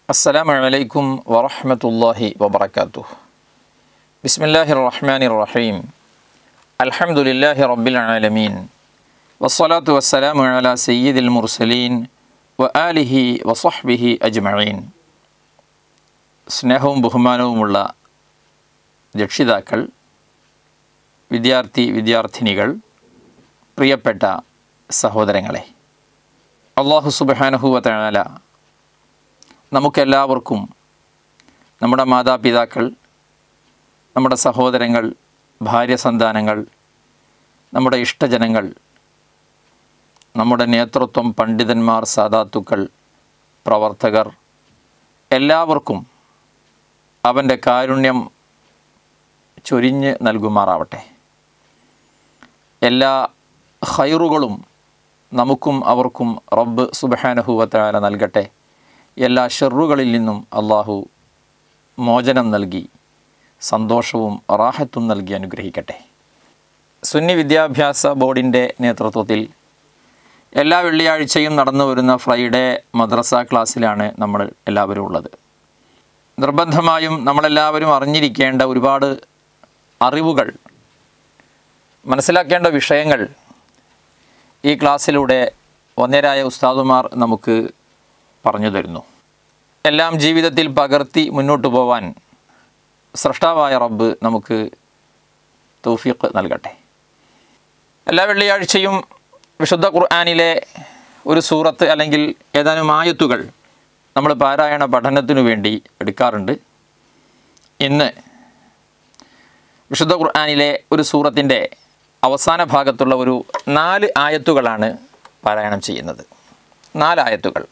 السلام عليكم ورحمة الله وبركاته بسم الله الرحمن الرحيم الحمد لله رب العالمين والصلاة والسلام على سيد المرسلين وآله وصحبه أجمعين സ്നേഹവും ബഹുമാനവുമുള്ള രക്ഷിതാക്കൾ വിദ്യാർത്ഥി വിദ്യാർത്ഥിനികൾ പ്രിയപ്പെട്ട സഹോദരങ്ങളെ അള്ളാഹു സുബാനഹുവല നമുക്കെല്ലാവർക്കും നമ്മുടെ മാതാപിതാക്കൾ നമ്മുടെ സഹോദരങ്ങൾ ഭാര്യ സന്താനങ്ങൾ നമ്മുടെ ഇഷ്ടജനങ്ങൾ നമ്മുടെ നേതൃത്വം പണ്ഡിതന്മാർ സാധാത്തുക്കൾ പ്രവർത്തകർ എല്ലാവർക്കും അവൻ്റെ കാരുണ്യം ചൊരിഞ്ഞ് നൽകുമാറാവട്ടെ എല്ലാ ഹൈറുകളും നമുക്കും അവർക്കും റബ്ബ് സുബഹാനഹുവത്താല നൽകട്ടെ എല്ലാ ഷെറുകളിൽ നിന്നും അള്ളാഹു മോചനം നൽകി സന്തോഷവും റാഹത്തും നൽകി അനുഗ്രഹിക്കട്ടെ സുന്നി വിദ്യാഭ്യാസ ബോർഡിൻ്റെ നേതൃത്വത്തിൽ എല്ലാ വെള്ളിയാഴ്ചയും നടന്നു വരുന്ന ഫ്രൈഡേ മദ്രസ ക്ലാസ്സിലാണ് നമ്മൾ എല്ലാവരും ഉള്ളത് നിർബന്ധമായും നമ്മളെല്ലാവരും അറിഞ്ഞിരിക്കേണ്ട ഒരുപാട് അറിവുകൾ മനസ്സിലാക്കേണ്ട വിഷയങ്ങൾ ഈ ക്ലാസ്സിലൂടെ ഒന്നേരായ ഉസ്താദുമാർ നമുക്ക് പറഞ്ഞു തരുന്നു എല്ലാം ജീവിതത്തിൽ പകർത്തി മുന്നോട്ട് പോവാൻ സൃഷ്ടാവായ റബ്ബ് നമുക്ക് തൗഫീഖ് നൽകട്ടെ എല്ലാ വെള്ളിയാഴ്ചയും വിശുദ്ധ ഖുർആാനിലെ ഒരു സൂറത്ത് അല്ലെങ്കിൽ ഏതാനും ആയത്തുകൾ നമ്മൾ പാരായണ പഠനത്തിനു വേണ്ടി എടുക്കാറുണ്ട് ഇന്ന് വിശുദ്ധ ഖുർആാനിലെ ഒരു സൂറത്തിൻ്റെ അവസാന ഭാഗത്തുള്ള ഒരു നാല് ആയത്തുകളാണ് പാരായണം ചെയ്യുന്നത് നാല് ആയത്തുകൾ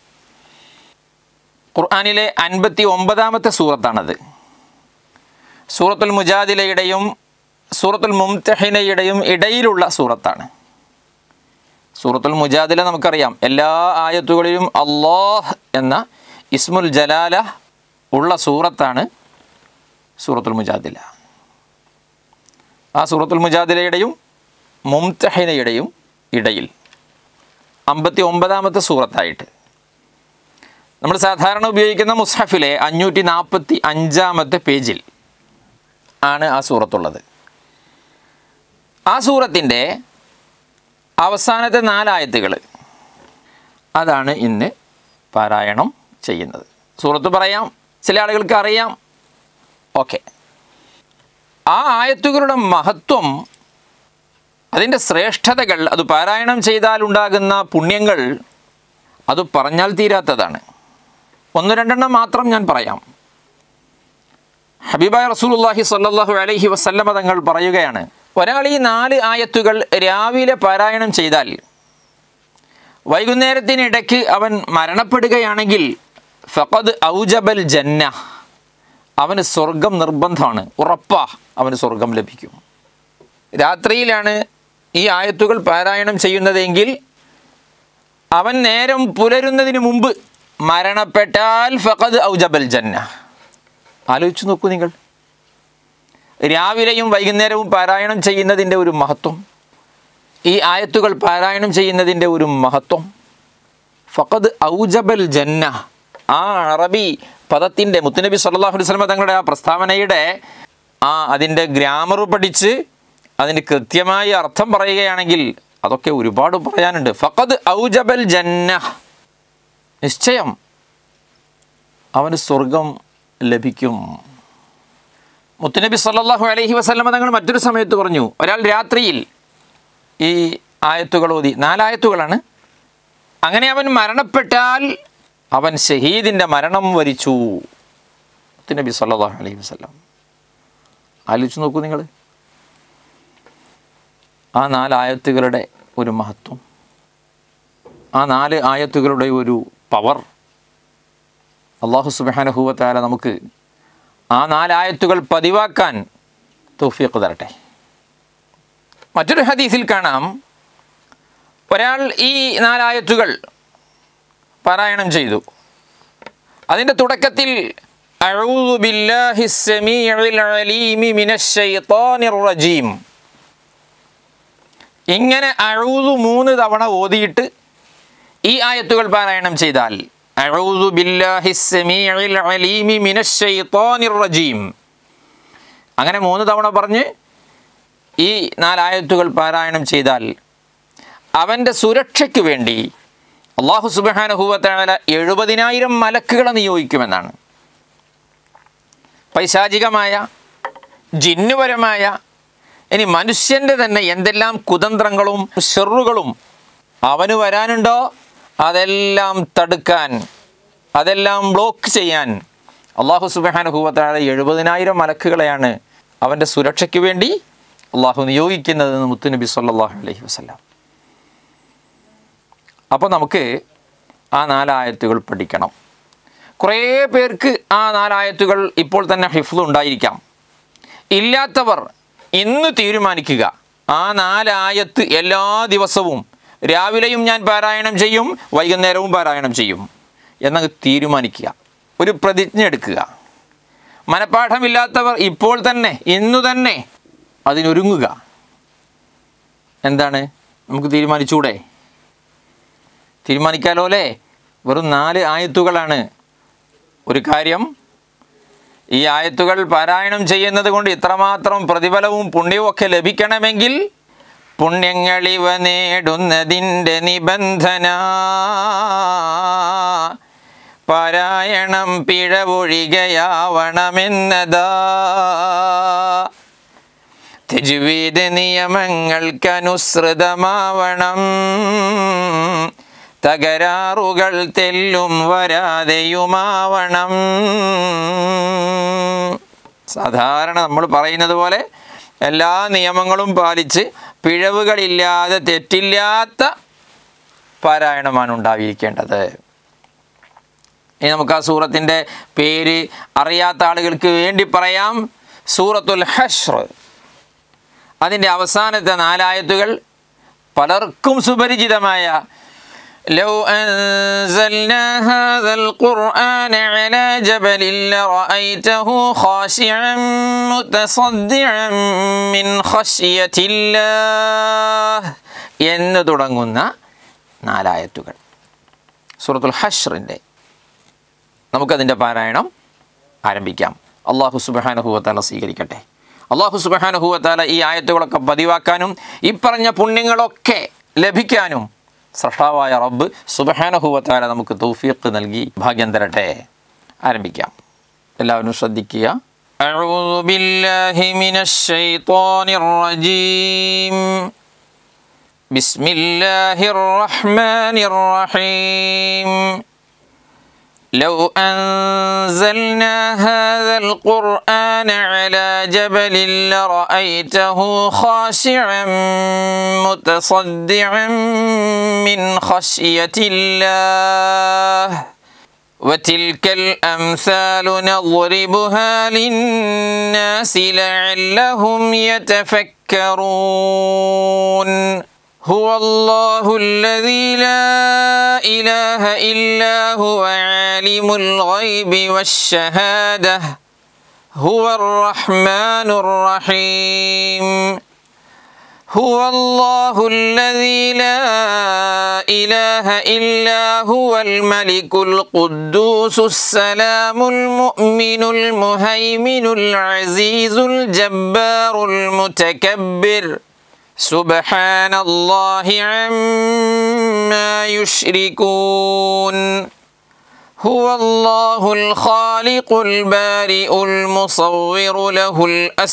ഖുർആാനിലെ അൻപത്തി ഒമ്പതാമത്തെ സൂറത്താണത് സൂറത്തുൽ മുജാദിലയുടെയും സൂറത്തുൽ മുംതഹിനയുടെയും ഇടയിലുള്ള സൂറത്താണ് സൂറത്തുൽ മുജാദില നമുക്കറിയാം എല്ലാ ആയത്തുകളിലും അള്ളാഹ് എന്ന ഇസ്മുൽ ജലാല ഉള്ള സൂറത്താണ് സൂറത്തുൽ മുജാദില ആ സൂറത്തുൽ മുജാദിലയുടെയും മുംതഹിനയുടെയും ഇടയിൽ അമ്പത്തി ഒമ്പതാമത്തെ സൂറത്തായിട്ട് നമ്മൾ സാധാരണ ഉപയോഗിക്കുന്ന മുസ്ഹഫിലെ അഞ്ഞൂറ്റി നാൽപ്പത്തി അഞ്ചാമത്തെ പേജിൽ ആണ് ആ സൂറത്തുള്ളത് ആ സൂറത്തിൻ്റെ അവസാനത്തെ നാലായത്തുകൾ അതാണ് ഇന്ന് പാരായണം ചെയ്യുന്നത് സൂറത്ത് പറയാം ചില ആളുകൾക്ക് അറിയാം ഓക്കെ ആ ആയത്തുകളുടെ മഹത്വം അതിൻ്റെ ശ്രേഷ്ഠതകൾ അത് പാരായണം ചെയ്താൽ ഉണ്ടാകുന്ന പുണ്യങ്ങൾ അത് പറഞ്ഞാൽ തീരാത്തതാണ് ഒന്ന് രണ്ടെണ്ണം മാത്രം ഞാൻ പറയാം ഹബീബായ റസൂലുല്ലാഹി സ്വല്ലല്ലാഹു അലൈഹി വസല്ലമ തങ്ങൾ പറയുകയാണ് ഒരാൾ ഈ നാല് ആയത്തുകൾ രാവിലെ പാരായണം ചെയ്താൽ വൈകുന്നേരത്തിനിടയ്ക്ക് അവൻ മരണപ്പെടുകയാണെങ്കിൽ ഫഖദ് ഔജബൽ ജന്ന അവന് സ്വർഗം നിർബന്ധമാണ് ഉറപ്പാ അവന് സ്വർഗം ലഭിക്കും രാത്രിയിലാണ് ഈ ആയത്തുകൾ പാരായണം ചെയ്യുന്നതെങ്കിൽ അവൻ നേരം പുലരുന്നതിന് മുമ്പ് മരണപ്പെട്ടാൽ ഫഖദ് ഔജബൽ ജന്ന ആലോചിച്ച് നോക്കൂ നിങ്ങൾ രാവിലെയും വൈകുന്നേരവും പാരായണം ചെയ്യുന്നതിൻ്റെ ഒരു മഹത്വം ഈ ആയത്തുകൾ പാരായണം ചെയ്യുന്നതിൻ്റെ ഒരു മഹത്വം ഫഖദ് ഔജബൽ ജന്ന ആ അറബി പദത്തിൻ്റെ മുത്തുനബി സല്ലാഹു വസ്ലമ തങ്ങളുടെ ആ പ്രസ്താവനയുടെ ആ അതിൻ്റെ ഗ്രാമർ പഠിച്ച് അതിന് കൃത്യമായി അർത്ഥം പറയുകയാണെങ്കിൽ അതൊക്കെ ഒരുപാട് പറയാനുണ്ട് ഫഖദ് ഔജബൽ ജന്ന നിശ്ചയം അവന് സ്വർഗം ലഭിക്കും മുത്തുനബി സല്ലാഹു അലൈഹി വസ്ലമ തങ്ങൾ മറ്റൊരു സമയത്ത് പറഞ്ഞു ഒരാൾ രാത്രിയിൽ ഈ ആയത്തുകൾ ഓതി നാലായത്തുകളാണ് അങ്ങനെ അവൻ മരണപ്പെട്ടാൽ അവൻ ഷഹീദിൻ്റെ മരണം വരിച്ചു മുത്തുനബി സല്ലാഹു അലൈഹി വസ്ലം ആലോചിച്ച് നോക്കൂ നിങ്ങൾ ആ നാലായത്തുകളുടെ ഒരു മഹത്വം ആ നാല് ആയത്തുകളുടെ ഒരു പവർ അള്ളാഹു സുബാനഹുവത്താല നമുക്ക് ആ നാലായത്തുകൾ പതിവാക്കാൻ തൗഫീഖ് തരട്ടെ മറ്റൊരു ഹദീസിൽ കാണാം ഒരാൾ ഈ നാലായത്തുകൾ പാരായണം ചെയ്തു അതിൻ്റെ തുടക്കത്തിൽ أعوذ بالله السميع العليم من الشيطان الرجيم ഇങ്ങനെ അഴൂതു മൂന്ന് തവണ ഓതിയിട്ട് ഈ ആയത്തുകൾ പാരായണം ചെയ്താൽ أعوذ بالله السميع العليم من الشيطان الرجيم അങ്ങനെ മൂന്ന് തവണ പറഞ്ഞ് ഈ നാലായത്തുകൾ പാരായണം ചെയ്താൽ അവൻ്റെ സുരക്ഷയ്ക്ക് വേണ്ടി അള്ളാഹു സുബാനുഭൂവത്തായ എഴുപതിനായിരം മലക്കുകളെ നിയോഗിക്കുമെന്നാണ് പൈശാചികമായ ജിന്നുപരമായ ഇനി മനുഷ്യൻ്റെ തന്നെ എന്തെല്ലാം കുതന്ത്രങ്ങളും ഷെറുകളും അവന് വരാനുണ്ടോ അതെല്ലാം തടുക്കാൻ അതെല്ലാം ബ്ലോക്ക് ചെയ്യാൻ അള്ളാഹു സുബാനുഭൂവത്തായ എഴുപതിനായിരം മലക്കുകളെയാണ് അവൻ്റെ സുരക്ഷയ്ക്ക് വേണ്ടി അള്ളാഹു നിയോഗിക്കുന്നതെന്ന് മുത്തുനബി സല്ലാഹു അലൈഹി വസ്ലാം അപ്പോൾ നമുക്ക് ആ നാലായത്തുകൾ പഠിക്കണം കുറേ പേർക്ക് ആ നാലായത്തുകൾ ഇപ്പോൾ തന്നെ ഹിഫ്ല് ഉണ്ടായിരിക്കാം ഇല്ലാത്തവർ ഇന്ന് തീരുമാനിക്കുക ആ നാലായത്ത് എല്ലാ ദിവസവും രാവിലെയും ഞാൻ പാരായണം ചെയ്യും വൈകുന്നേരവും പാരായണം ചെയ്യും എന്നങ്ങ് തീരുമാനിക്കുക ഒരു പ്രതിജ്ഞ എടുക്കുക മനഃപ്പാഠമില്ലാത്തവർ ഇപ്പോൾ തന്നെ ഇന്നു തന്നെ അതിനൊരുങ്ങുക എന്താണ് നമുക്ക് തീരുമാനിച്ചൂടെ തീരുമാനിക്കാലോ അല്ലേ വെറും നാല് ആയത്തുകളാണ് ഒരു കാര്യം ഈ ആയത്തുകൾ പാരായണം ചെയ്യുന്നത് കൊണ്ട് ഇത്രമാത്രം പ്രതിഫലവും പുണ്യവും ഒക്കെ ലഭിക്കണമെങ്കിൽ പുണ്യങ്ങളിവ നേടുന്നതിൻ്റെ നിബന്ധന പാരായണം പിഴവൊഴികയാവണമെന്നതാ തെജുവീദ് നിയമങ്ങൾക്കനുസൃതമാവണം തകരാറുകൾ തെല്ലും വരാതെയുമാവണം സാധാരണ നമ്മൾ പറയുന്നത് പോലെ എല്ലാ നിയമങ്ങളും പാലിച്ച് പിഴവുകളില്ലാതെ തെറ്റില്ലാത്ത പാരായണമാണ് ഉണ്ടായിരിക്കേണ്ടത് ഇനി നമുക്ക് ആ സൂറത്തിൻ്റെ പേര് അറിയാത്ത ആളുകൾക്ക് വേണ്ടി പറയാം സൂറത്തുൽ ഹഷ്ർ അതിൻ്റെ അവസാനത്തെ നാലായത്തുകൾ പലർക്കും സുപരിചിതമായ لو أنزلنا هذا القرآن على جبل لرأيته خاشعا متصدعا من خشية الله എന്ന് തുടങ്ങുന്ന നാലായത്തുകൾ സൂറത്തുൽ ഹഷ്റിൻ്റെ നമുക്കതിൻ്റെ പാരായണം ആരംഭിക്കാം അള്ളാഹു സുബാനുഹൂവത്താല സ്വീകരിക്കട്ടെ അള്ളാഹു സുബാനുഹൂവത്താല ഈ ആയത്തുകളൊക്കെ പതിവാക്കാനും ഈ പറഞ്ഞ പുണ്യങ്ങളൊക്കെ ലഭിക്കാനും സൃഷ്ടാവായ റബ്ബ് സുബഹാനഹുവത്താല നമുക്ക് തൗഫീഖ് നൽകി ഭാഗ്യം തരട്ടെ ആരംഭിക്കാം എല്ലാവരും ശ്രദ്ധിക്കുക أعوذ بالله من الشيطان الرجيم بسم الله الرحمن الرحيم لو أنزلنا هذا القرآن على جبل لرأيته خاشعا متصدعا من خشية الله وتلك الأمثال نضربها للناس لعلهم يتفكرون هو الله الذي لا إله إلا هو عالم الغيب والشهادة هو الرحمن الرحيم هو الله الذي لا إله إلا هو الملك القدوس السلام المؤمن المهيمن العزيز الجبار المتكبر سبحان الله عما يشركون هو الله الخالق البارئ المصور له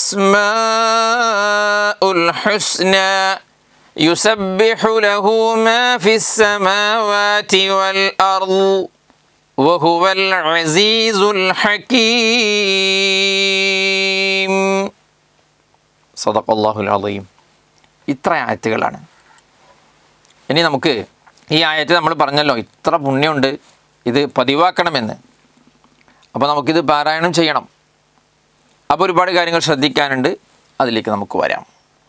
الأسماء الحسنى يسبح له ما في السماوات والأرض وهو العزيز الحكيم صدق الله العظيم ഇത്ര ആയത്തുകളാണ് ഇനി നമുക്ക് ഈ ആയത്ത് നമ്മൾ പറഞ്ഞല്ലോ ഇത്ര പുണ്യമുണ്ട് ഇത് പതിവാക്കണമെന്ന് അപ്പോൾ നമുക്കിത് പാരായണം ചെയ്യണം അപ്പോൾ ഒരുപാട് കാര്യങ്ങൾ ശ്രദ്ധിക്കാനുണ്ട് അതിലേക്ക് നമുക്ക് വരാം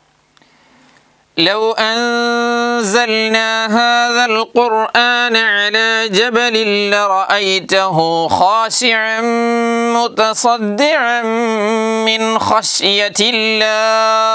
لو أنزلنا هذا القرآن على جبل لرأيته خاشعا متصدعا من خشية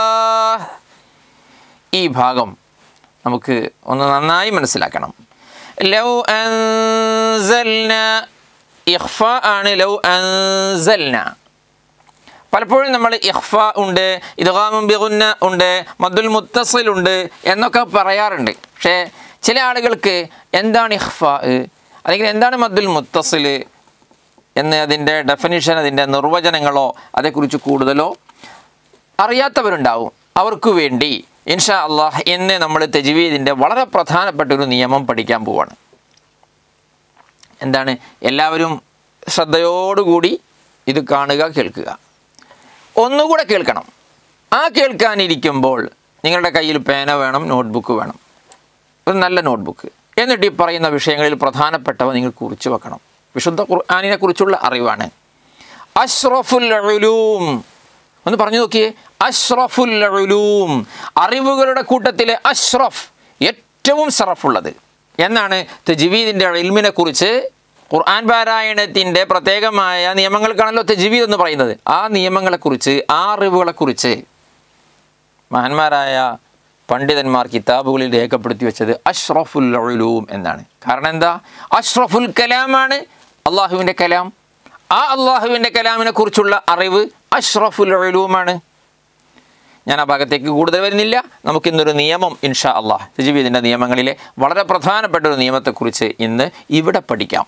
الله ഈ ഭാഗം നമുക്ക് ഒന്ന് നന്നായി മനസ്സിലാക്കണം ലൗ അൻസൽന ഇഖ്ഫ ആണ് ലൗ അൻസൽന പലപ്പോഴും നമ്മൾ ഇഖ്ഫ ഉണ്ട് ഇദ്ഗാമും ബിഗുന്ന ഉണ്ട് മദ്ദുൽ മുത്തസിൽ ഉണ്ട് എന്നൊക്കെ പറയാറുണ്ട് പക്ഷേ ചില ആളുകൾക്ക് എന്താണ് ഇഖ്ഫ അല്ലെങ്കിൽ എന്താണ് മദ്ദുൽ മുത്തസിൽ എന്ന് അതിൻ്റെ ഡെഫിനിഷൻ അതിൻ്റെ നിർവചനങ്ങളോ അതേക്കുറിച്ച് കൂടുതലോ അറിയാത്തവരുണ്ടാവും അവർക്ക് വേണ്ടി ഇൻഷാ അള്ളാഹ് ഇന്ന് നമ്മൾ തെജീവീദിൻ്റെ വളരെ പ്രധാനപ്പെട്ട ഒരു നിയമം പഠിക്കാൻ പോവാണ് എന്താണ് എല്ലാവരും ശ്രദ്ധയോടുകൂടി ഇത് കാണുക കേൾക്കുക ഒന്നുകൂടെ കേൾക്കണം ആ കേൾക്കാനിരിക്കുമ്പോൾ നിങ്ങളുടെ കയ്യിൽ പേന വേണം നോട്ട്ബുക്ക് വേണം ഒരു നല്ല നോട്ട്ബുക്ക് എന്നിട്ട് ഈ പറയുന്ന വിഷയങ്ങളിൽ പ്രധാനപ്പെട്ടവ നിങ്ങൾ കുറിച്ച് വെക്കണം വിശുദ്ധ ഖുർആാനിനെ കുറിച്ചുള്ള അറിവാണ് അഷ്റഫുൽ ഉലൂം ഒന്ന് പറഞ്ഞു നോക്കിയേ അഷ്റഫുൽ ഉലൂം അറിവുകളുടെ കൂട്ടത്തിലെ അഷ്റഫ് ഏറ്റവും ഷറഫുള്ളത് എന്നാണ് തെജീവീദിൻ്റെ ഇൽമിനെ കുറിച്ച് ഖുർആൻ പാരായണത്തിൻ്റെ പ്രത്യേകമായ നിയമങ്ങൾക്കാണല്ലോ തെജീവീദ് എന്ന് പറയുന്നത് ആ നിയമങ്ങളെക്കുറിച്ച് ആ അറിവുകളെക്കുറിച്ച് മഹാന്മാരായ പണ്ഡിതന്മാർ കിതാബുകളിൽ രേഖപ്പെടുത്തി വെച്ചത് അഷ്റഫുൽ ഉലൂം എന്നാണ് കാരണം എന്താ അഷ്റഫുൽ കലാമാണ് അള്ളാഹുവിൻ്റെ കലാം ആ അള്ളാഹുവിൻ്റെ കലാമിനെ കുറിച്ചുള്ള അറിവ് അഷ്റഫുൽ ഉലൂമാണ് ഞാൻ ആ ഭാഗത്തേക്ക് കൂടുതൽ വരുന്നില്ല നമുക്കിന്നൊരു നിയമം ഇൻഷാ അള്ളാഹ് സുജീബീദിൻ്റെ നിയമങ്ങളിലെ വളരെ പ്രധാനപ്പെട്ട ഒരു നിയമത്തെക്കുറിച്ച് ഇന്ന് ഇവിടെ പഠിക്കാം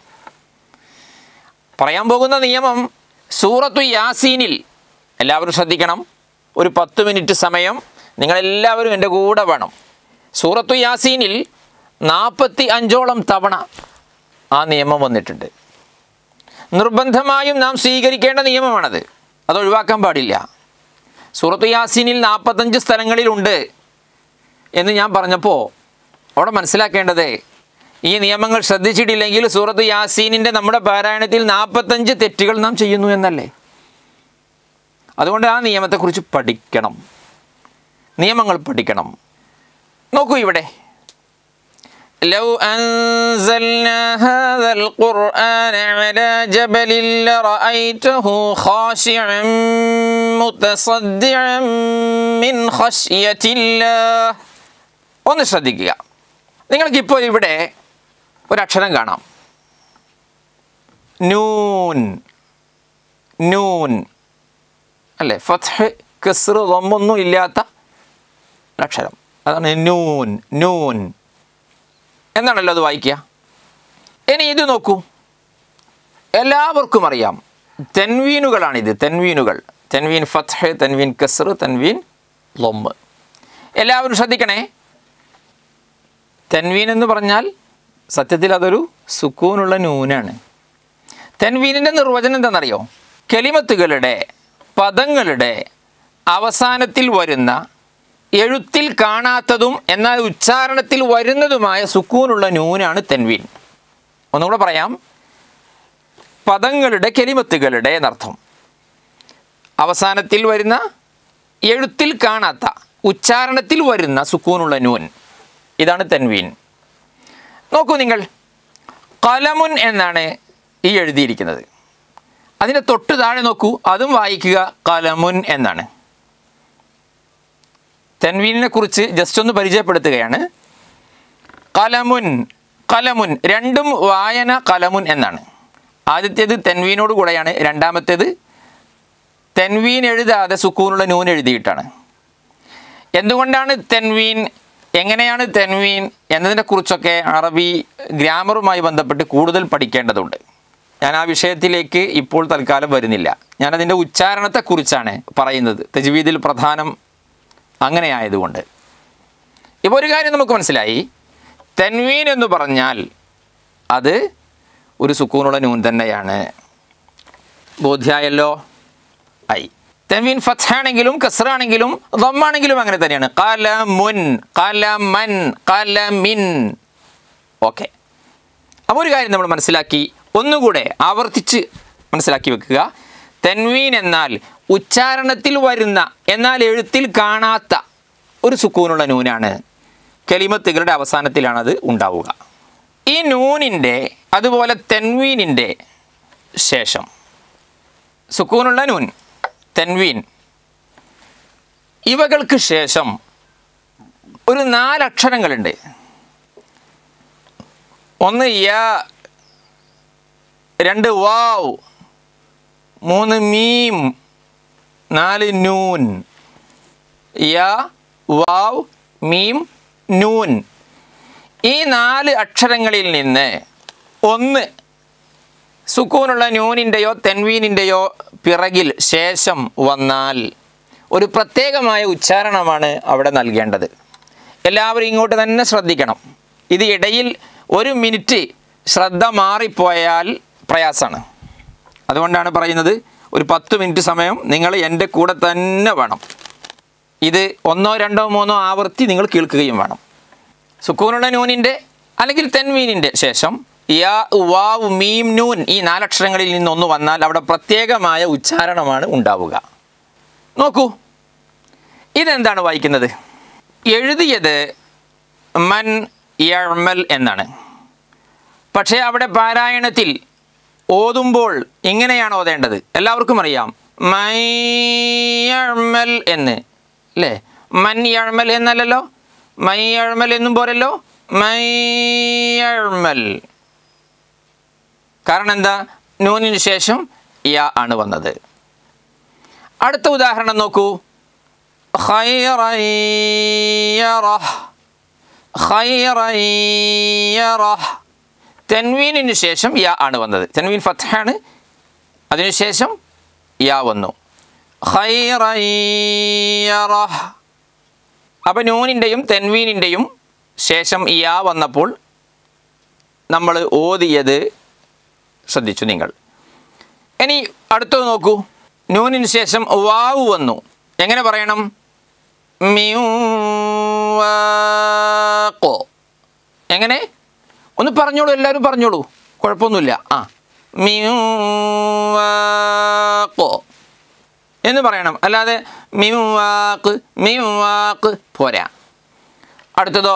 പറയാൻ പോകുന്ന നിയമം സൂറത്തു യാസീനിൽ എല്ലാവരും ശ്രദ്ധിക്കണം ഒരു പത്ത് മിനിറ്റ് സമയം നിങ്ങളെല്ലാവരും എൻ്റെ കൂടെ വേണം സൂറത്തു യാസീനിൽ നാൽപ്പത്തി അഞ്ചോളം തവണ ആ നിയമം വന്നിട്ടുണ്ട് നിർബന്ധമായും നാം സ്വീകരിക്കേണ്ട നിയമമാണത് അത് ഒഴിവാക്കാൻ പാടില്ല സൂറത്തു യാസീനിൽ നാൽപ്പത്തഞ്ച് സ്ഥലങ്ങളിലുണ്ട് എന്ന് ഞാൻ പറഞ്ഞപ്പോൾ അവിടെ മനസ്സിലാക്കേണ്ടത് ഈ നിയമങ്ങൾ ശ്രദ്ധിച്ചിട്ടില്ലെങ്കിൽ സൂറത്ത് യാസീനിൻ്റെ നമ്മുടെ പാരായണത്തിൽ നാൽപ്പത്തഞ്ച് തെറ്റുകൾ നാം ചെയ്യുന്നു എന്നല്ലേ അതുകൊണ്ട് ആ നിയമത്തെക്കുറിച്ച് പഠിക്കണം നിയമങ്ങൾ പഠിക്കണം നോക്കൂ ഇവിടെ لو أنزلنا هذا القرآن على جبل لرأيته خاشعا متصدعا من خشية الله ഒന്ന് ശ്രദ്ധിക്കുക നിങ്ങൾക്കിപ്പോൾ ഇവിടെ ഒരക്ഷരം കാണാം നൂൻ നൂൻ അല്ലേ ഫത്ത് കസ്ർ ഒന്നും ഇല്ലാത്ത ഒരക്ഷരം അതാണ് നൂൻ നൂൻ എന്നാണല്ലോ അത് വായിക്കുക ഇനി ഇത് നോക്കൂ എല്ലാവർക്കും അറിയാം തെൻവീനുകളാണിത് തെൻവീനുകൾ തെൻവീൻ ഫത്ത് തെൻവീൻ കസ്ർ തെൻവീൻ ലൊമ്മ് എല്ലാവരും ശ്രദ്ധിക്കണേ തെൻവീൻ എന്ന് പറഞ്ഞാൽ സത്യത്തിൽ അതൊരു സുക്കൂനുള്ള നൂനാണ് തെൻവീനിൻ്റെ നിർവചനം എന്താണെന്നറിയോ കെലിമത്തുകളുടെ പദങ്ങളുടെ അവസാനത്തിൽ വരുന്ന എഴുത്തിൽ കാണാത്തതും എന്നാൽ ഉച്ചാരണത്തിൽ വരുന്നതുമായ സുക്കൂനുള്ള നൂനാണ് തെൻവീൻ ഒന്നുകൂടെ പറയാം പദങ്ങളുടെ കെലിമത്തുകളുടെ എന്നർത്ഥം അവസാനത്തിൽ വരുന്ന എഴുത്തിൽ കാണാത്ത ഉച്ചാരണത്തിൽ വരുന്ന സുക്കൂനുള്ള നൂൻ ഇതാണ് തെൻവീൻ നോക്കൂ നിങ്ങൾ കലമുൻ എന്നാണ് ഈ എഴുതിയിരിക്കുന്നത് അതിൻ്റെ തൊട്ട് താഴെ നോക്കൂ അതും വായിക്കുക കലമുൻ എന്നാണ് തെൻവീനിനെ കുറിച്ച് ജസ്റ്റ് ഒന്ന് പരിചയപ്പെടുത്തുകയാണ് കലമുൻ കലമുൻ രണ്ടും വായന കലമുൻ എന്നാണ് ആദ്യത്തേത് തെൻവീനോട് കൂടെയാണ് രണ്ടാമത്തേത് തെൻവീൻ എഴുതാതെ സുക്കൂനുള്ള നൂൻ എഴുതിയിട്ടാണ് എന്തുകൊണ്ടാണ് തെൻവീൻ എങ്ങനെയാണ് തെൻവീൻ എന്നതിനെക്കുറിച്ചൊക്കെ അറബി ഗ്രാമറുമായി ബന്ധപ്പെട്ട് കൂടുതൽ പഠിക്കേണ്ടതുണ്ട് ഞാൻ ആ വിഷയത്തിലേക്ക് ഇപ്പോൾ തൽക്കാലം വരുന്നില്ല ഞാനതിൻ്റെ ഉച്ചാരണത്തെക്കുറിച്ചാണ് പറയുന്നത് തജ്വീദിൽ പ്രധാനം അങ്ങനെ ആയതുകൊണ്ട് ഇപ്പോൾ ഒരു കാര്യം നമുക്ക് മനസ്സിലായി തെൻവീൻ എന്ന് പറഞ്ഞാൽ അത് ഒരു സുക്കൂനുള്ള നൂൻ തന്നെയാണ് ബോധ്യായല്ലോ ഐ തെൻവീൻ ഫത്താണെങ്കിലും കസറാണെങ്കിലും ദമ്മാണെങ്കിലും അങ്ങനെ തന്നെയാണ് കാല മുൻ കാല മൻ കാല മിൻ ഓക്കെ അപ്പോൾ ഒരു കാര്യം നമ്മൾ മനസ്സിലാക്കി ഒന്നുകൂടെ ആവർത്തിച്ച് മനസ്സിലാക്കി വെക്കുക തെൻവീൻ എന്നാൽ ഉച്ചാരണത്തിൽ വരുന്ന എന്നാൽ എഴുത്തിൽ കാണാത്ത ഒരു സുക്കൂനുള്ള നൂനാണ് കെലിമത്തുകളുടെ അവസാനത്തിലാണത് ഉണ്ടാവുക ഈ നൂനിൻ്റെ അതുപോലെ തെൻവീനിൻ്റെ ശേഷം സുക്കൂനുള്ള നൂൻ തെൻവീൻ ഇവകൾക്ക് ശേഷം ഒരു നാലക്ഷരങ്ങളുണ്ട് ഒന്ന് യാ രണ്ട് വാവ് മൂന്ന് മീം നാല് നൂൻ യാ വാവ് മീം നൂൻ ഈ നാല് അക്ഷരങ്ങളിൽ നിന്ന് ഒന്ന് സുക്കൂനുള്ള നൂനിൻ്റെയോ തെൻവീനിൻ്റെയോ പിറകിൽ ശേഷം വന്നാൽ ഒരു പ്രത്യേകമായ ഉച്ചാരണമാണ് അവിടെ നൽകേണ്ടത് എല്ലാവരും ഇങ്ങോട്ട് തന്നെ ശ്രദ്ധിക്കണം ഇത് ഇടയിൽ ഒരു മിനിറ്റ് ശ്രദ്ധ മാറിപ്പോയാൽ പ്രയാസമാണ് അതുകൊണ്ടാണ് പറയുന്നത് ഒരു പത്ത് മിനിറ്റ് സമയം നിങ്ങൾ എൻ്റെ കൂടെ തന്നെ വേണം ഇത് ഒന്നോ രണ്ടോ മൂന്നോ ആവർത്തി നിങ്ങൾ കേൾക്കുകയും വേണം സുക്കൂനുള്ള നൂനിൻ്റെ അല്ലെങ്കിൽ തെൻമീനിൻ്റെ ശേഷം യാ വാവ് മീം നൂൻ ഈ നാലക്ഷരങ്ങളിൽ നിന്നൊന്ന് വന്നാൽ അവിടെ പ്രത്യേകമായ ഉച്ചാരണമാണ് ഉണ്ടാവുക നോക്കൂ ഇതെന്താണ് വായിക്കുന്നത് എഴുതിയത് മൻ യഴ്മൽ എന്നാണ് പക്ഷേ അവിടെ പാരായണത്തിൽ ഓതുമ്പോൾ ഇങ്ങനെയാണ് ഓതേണ്ടത് എല്ലാവർക്കും അറിയാം മയ്യഴ്മൽ എന്ന് അല്ലേ മൻ യഴ്മൽ എന്നല്ലല്ലോ മയ്യഴ്മൽ എന്നും പോരല്ലോ മയ്യഴ്മൽ കാരണം എന്താ നൂനിന് ശേഷം യ ആണ് വന്നത് അടുത്ത ഉദാഹരണം നോക്കൂ ഖൈറയ്യറഹ് ഖൈറയ്യറഹ് തെൻവീനിന് ശേഷം യ ആണ് വന്നത് തെൻവീൻ ഫത്താണ് അതിനുശേഷം യ വന്നു ഖൈറയ്യറഹ് അപ്പം നൂനിൻ്റെയും തെൻവീനിൻ്റെയും ശേഷം യ വന്നപ്പോൾ നമ്മൾ ഓതിയത് ശ്രദ്ധിച്ചു നിങ്ങൾ ഇനി അടുത്തത് നോക്കൂ നൂനിന് ശേഷം വാവ് വന്നു എങ്ങനെ പറയണം മിവാക്കോ എങ്ങനെ ഒന്ന് പറഞ്ഞോളൂ എല്ലാവരും പറഞ്ഞോളൂ കുഴപ്പമൊന്നുമില്ല ആ മിവാക്കോ എന്ന് പറയണം അല്ലാതെ മിവാക്ക് മിവാക്ക് പോരാ അടുത്തതോ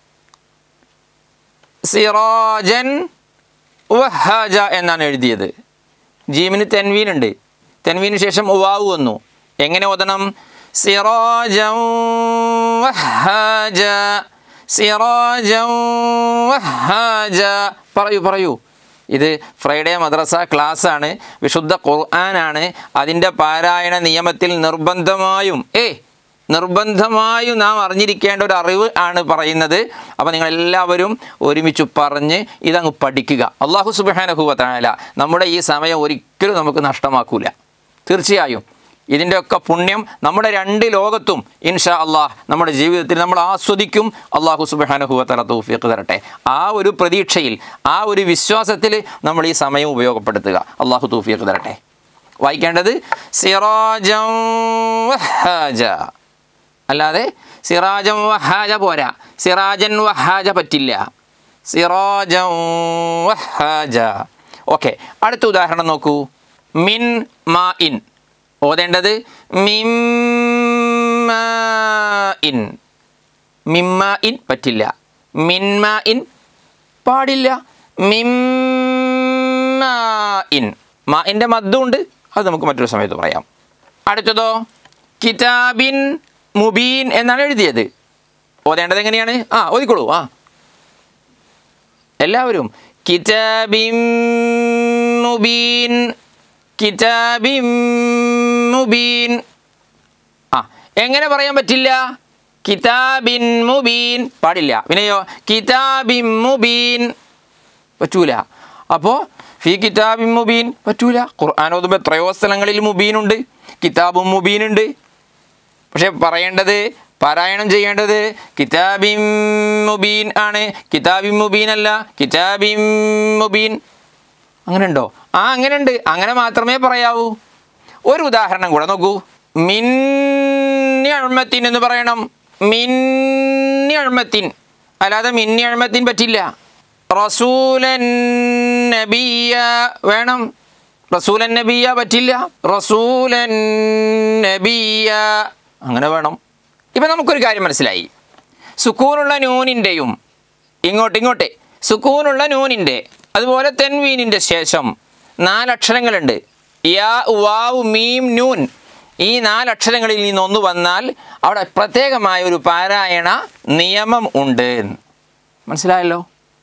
സിറാജൻ വഹാജ എന്നാണ് എഴുതിയത് ജീമിന് തെൻവീനുണ്ട് തെൻവീന് ശേഷം ഉവാവ് വന്നു എങ്ങനെ ഓതണം സിറാജം വഹാജ സിറാജം വഹാജ പറയൂ പറയൂ ഇത് ഫ്രൈഡേ മദ്രസ ക്ലാസ് ആണ് വിശുദ്ധ ഖുർആനാണ് അതിൻ്റെ പാരായണ നിയമത്തിൽ നിർബന്ധമായും ഏ നിർബന്ധമായും നാം അറിഞ്ഞിരിക്കേണ്ട ഒരു അറിവ് ആണ് പറയുന്നത് അപ്പോൾ നിങ്ങളെല്ലാവരും ഒരുമിച്ച് പറഞ്ഞ് ഇതങ്ങ് പഠിക്കുക അള്ളാഹു സുബാനഹുവത്തായാല നമ്മുടെ ഈ സമയം ഒരിക്കലും നമുക്ക് നഷ്ടമാക്കൂല തീർച്ചയായും ഇതിൻ്റെയൊക്കെ പുണ്യം നമ്മുടെ രണ്ട് ലോകത്തും ഇൻഷാ അള്ളാഹ് നമ്മുടെ ജീവിതത്തിൽ നമ്മൾ ആസ്വദിക്കും അള്ളാഹു സുബാനഹുവത്തല തൗഫീഖ് തരട്ടെ ആ ഒരു പ്രതീക്ഷയിൽ ആ ഒരു വിശ്വാസത്തിൽ നമ്മൾ ഈ സമയം ഉപയോഗപ്പെടുത്തുക അള്ളാഹു തൗഫീഖ് തരട്ടെ വായിക്കേണ്ടത് സിറാജം വഹാജ അല്ലാതെ സിറാജം വഹാജ പോരാ സിറാജൻ വഹാജ പറ്റില്ല സിറാജം വഹാജ ഓക്കെ അടുത്ത ഉദാഹരണം നോക്കൂ മിൻ മാ ഇൻ ഓതേണ്ടത് മിമ്മ ഇൻ മിമ്മ ഇൻ പറ്റില്ല മിൻമ ഇൻ പാടില്ല മിമ്മ ഇൻ മാ ഇൻ്റെ മദ്ദുണ്ട് അത് നമുക്ക് മറ്റൊരു സമയത്ത് പറയാം അടുത്തതോ കിതാബിൻ മുബീൻ എന്നാണ് എഴുതിയത് ഓതേണ്ടത് എങ്ങനെയാണ് ആ ഓതിക്കോളൂ ആ എല്ലാവരും കിതാബിൻ മുബീൻ കിതാബിൻ മുബീൻ ആ എങ്ങനെ പറയാൻ പറ്റില്ല കിതാബിൻ മുബീൻ പാടില്ല പിന്നെയോ കിതാബിൻ മുബീൻ പറ്റൂല അപ്പോൾ ഫി കിതാബിൻ മുബീൻ പറ്റൂല ഖുർആൻ ഓതുമ്പോൾ എത്രയോ സ്ഥലങ്ങളിൽ മുബീനുണ്ട് കിതാബും മുബീനുണ്ട് പക്ഷെ പറയേണ്ടത് പാരായണം ചെയ്യേണ്ടത് കിതാബിം മുബീൻ ആണ് കിതാബിം മുബീൻ അല്ല കിതാബിം മുബീൻ അങ്ങനെ ഉണ്ടോ ആ അങ്ങനെ ഉണ്ട് അങ്ങനെ മാത്രമേ പറയാവൂ ഒരു ഉദാഹരണം കൂടെ നോക്കൂ മിന്നഴമത്തിൻ എന്ന് പറയണം മിന്നഴമത്തിൻ അല്ലാതെ മിന്നഴമത്തിൻ പറ്റില്ല റസൂലൻ നബിയ വേണം റസൂലൻ നബിയ പറ്റില്ല റസൂലൻ നബിയ അങ്ങനെ വേണം ഇപ്പം നമുക്കൊരു കാര്യം മനസ്സിലായി സുക്കൂനുള്ള നൂനിൻ്റെയും ഇങ്ങോട്ട് ഇങ്ങോട്ട് സുക്കൂനുള്ള നൂനിൻ്റെ അതുപോലെ തെൻവീനിൻ്റെ ശേഷം നാലക്ഷരങ്ങളുണ്ട് യാ വാവ് മീം നൂൻ ഈ നാലക്ഷരങ്ങളിൽ നിന്നൊന്ന് വന്നാൽ അവിടെ പ്രത്യേകമായ ഒരു പാരായണ നിയമം ഉണ്ട് മനസ്സിലായല്ലോ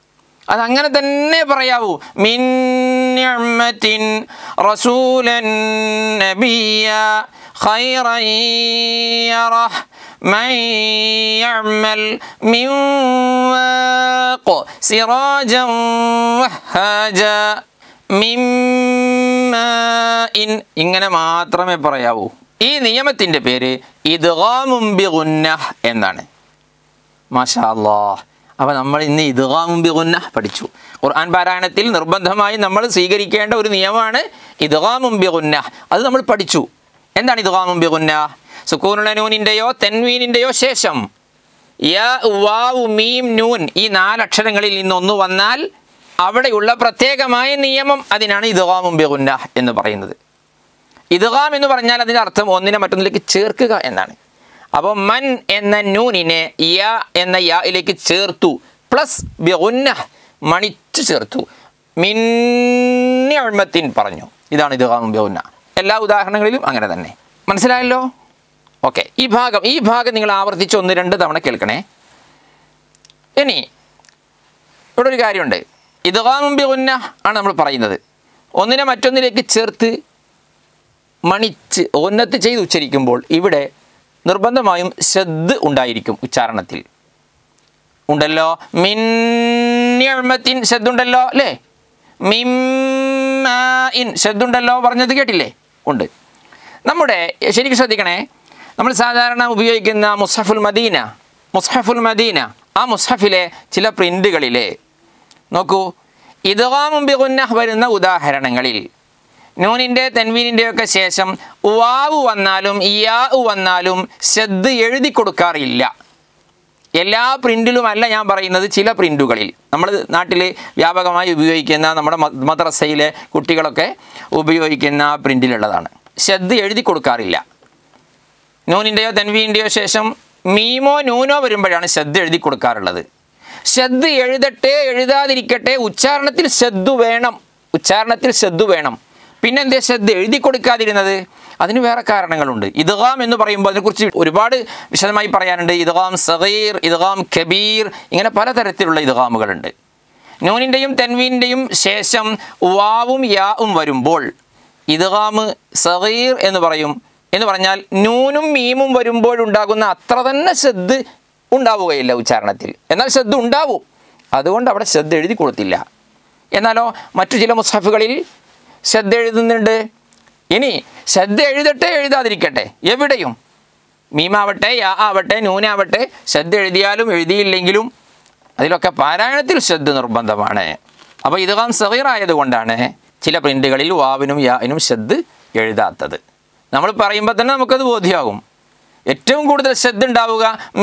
അതങ്ങനെ തന്നെ പറയാവൂ മിൻ നിഅ്മത്തിൻ റസൂലൻ നബിയ ഖൈറൻ യറഹ് من يعمل من واق سراجا وهاجا من ماء ഇങ്ങനെ മാത്രമേ പറയാവൂ ഈ നിയമത്തിൻ്റെ പേര് ഇദ്ഗാമും ബിഗുന്നഹ് എന്നാണ് മാഷാ അല്ലാഹ് അപ്പോൾ നമ്മൾ ഇന്ന് ഇദ്ഗാമും ബിഗുന്നഹ് പഠിച്ചു ഖുർആൻ പാരായണത്തിൽ നിർബന്ധമായി നമ്മൾ സ്വീകരിക്കേണ്ട ഒരു നിയമമാണ് ഇദ്ഗാമും ബിഗുന്നഹ് അത് നമ്മൾ പഠിച്ചു എന്താണ് ഇദ്ഗാമും ബിഗുന്നഹ് സുക്കൂനുള്ള നൂനിൻ്റെയോ തെൻവീനിൻ്റെയോ ശേഷം യ വാവു മീം നൂൻ ഈ നാലക്ഷരങ്ങളിൽ നിന്നൊന്ന് വന്നാൽ അവിടെയുള്ള പ്രത്യേകമായ നിയമം അതിനാണ് ഇദ്ഗാമും ബിഗുന്നഹ് എന്ന് പറയുന്നത് ഇദ്ഗാം എന്ന് പറഞ്ഞാൽ അതിൻ്റെ അർത്ഥം ഒന്നിനെ മറ്റൊന്നിലേക്ക് ചേർക്കുക എന്നാണ് അപ്പോൾ മൻ എന്ന നൂനിനെ യ എന്ന യായിലേക്ക് ചേർത്തു പ്ലസ് ബിഗുന്ന മണിച്ചു ചേർത്തു മിന്നഴ്മത്തിൻ പറഞ്ഞു ഇതാണ് ഇദ്ഗാം ബിഗുന്ന എല്ലാ ഉദാഹരണങ്ങളിലും അങ്ങനെ തന്നെ മനസ്സിലായല്ലോ ഓക്കെ ഈ ഭാഗം ഈ ഭാഗം നിങ്ങൾ ആവർത്തിച്ച് ഒന്ന് രണ്ട് തവണ കേൾക്കണേ ഇനി ഇവിടെ ഒരു കാര്യമുണ്ട് ഇദ്ഗാമും ബിഗുന്ന ആണ് നമ്മൾ പറയുന്നത് ഒന്നിനെ മറ്റൊന്നിലേക്ക് ചേർത്ത് മണിച്ച് ഉന്നത്ത് ചെയ്ത് ഉച്ചരിക്കുമ്പോൾ ഇവിടെ നിർബന്ധമായും ശ്രദ്ധ ഉണ്ടായിരിക്കും ഉച്ചാരണത്തിൽ ഉണ്ടല്ലോ മിന്നഴ്മത്തിൻ ശ്രദ്ധ ഉണ്ടല്ലോ അല്ലേ മിൻ ശ്രദ്ധ ഉണ്ടല്ലോ പറഞ്ഞത് കേട്ടില്ലേ ഉണ്ട് നമ്മുടെ ശരിക്കും ശ്രദ്ധിക്കണേ നമ്മൾ സാധാരണ ഉപയോഗിക്കുന്ന മുസ്ഹഫുൽ മദീന മുസ്ഹഫുൽ മദീന ആ മുസ്ഹഫിലെ ചില പ്രിൻ്റുകളിലെ നോക്കൂ ഇദ്ഗാമും ബിഗുന്നഹ് വരുന്ന ഉദാഹരണങ്ങളിൽ നൂനിൻ്റെ തെൻവീനിൻ്റെ ഒക്കെ ശേഷം വാവ് വന്നാലും യാ വന്നാലും ശ്രദ്ധ എഴുതി കൊടുക്കാറില്ല എല്ലാ പ്രിൻറ്റിലുമല്ല ഞാൻ പറയുന്നത് ചില പ്രിൻറ്റുകളിൽ നമ്മൾ നാട്ടിൽ വ്യാപകമായി ഉപയോഗിക്കുന്ന നമ്മുടെ മ- മദ്രസയിലെ കുട്ടികളൊക്കെ ഉപയോഗിക്കുന്ന പ്രിൻറ്റിലുള്ളതാണ് ശ്രദ്ധ എഴുതി കൊടുക്കാറില്ല നൂനിൻ്റെയോ തെൻവീൻ്റെയോ ശേഷം മീമോ നൂനോ വരുമ്പോഴാണ് ശ്രദ്ധ എഴുതി കൊടുക്കാറുള്ളത് ശ്രദ്ധ എഴുതട്ടെ എഴുതാതിരിക്കട്ടെ ഉച്ചാരണത്തിൽ ശ്രദ്ധ വേണം ഉച്ചാരണത്തിൽ ശ്രദ്ധ വേണം പിന്നെന്തേ ശ്രദ്ധ എഴുതി കൊടുക്കാതിരുന്നത് അതിന് വേറെ കാരണങ്ങളുണ്ട് ഇദ്ഗാം എന്ന് പറയുമ്പോൾ അതിനെക്കുറിച്ച് ഒരുപാട് വിശദമായി പറയാനുണ്ട് ഇദ്ഗാം സഗീർ ഇദ്ഗാം കബീർ ഇങ്ങനെ പലതരത്തിലുള്ള ഇദ്ഗാമുകളുണ്ട് നൂനിൻ്റെയും തെൻവീൻ്റെയും ശേഷം വാവും യാവും വരുമ്പോൾ ഇദ്ഗാം സഗീർ എന്ന് പറയും എന്ന് പറഞ്ഞാൽ നൂനും മീമും വരുമ്പോഴുണ്ടാകുന്ന അത്ര തന്നെ ശ്രദ്ധ ഉണ്ടാവുകയില്ല ഉച്ചാരണത്തിൽ എന്നാൽ ശ്രദ്ധ ഉണ്ടാവും അതുകൊണ്ട് അവിടെ ശ്രദ്ധ എഴുതി കൊടുത്തില്ല എന്നാലോ മറ്റു ചില മുസ്ഹഫുകളിൽ ശ്രദ്ധ എഴുതുന്നുണ്ട് ഇനി ശ്രദ്ധ എഴുതട്ടെ എഴുതാതിരിക്കട്ടെ എവിടെയും മീമാവട്ടെ യാ ആവട്ടെ നൂനാവട്ടെ ശ്രദ്ധ എഴുതിയാലും എഴുതിയില്ലെങ്കിലും അതിലൊക്കെ പാരായണത്തിൽ ശ്രദ്ധ നിർബന്ധമാണ് അപ്പോൾ ഇതുകാം സഹീറായതുകൊണ്ടാണ് ചില പ്രിൻ്റുകളിൽ വാവിനും യാവിനും ശ്രദ്ധ എഴുതാത്തത് നമ്മൾ പറയുമ്പോൾ തന്നെ നമുക്കത് ബോധ്യമാകും ഏറ്റവും കൂടുതൽ ശ്രദ്ധ ഉണ്ടാവുക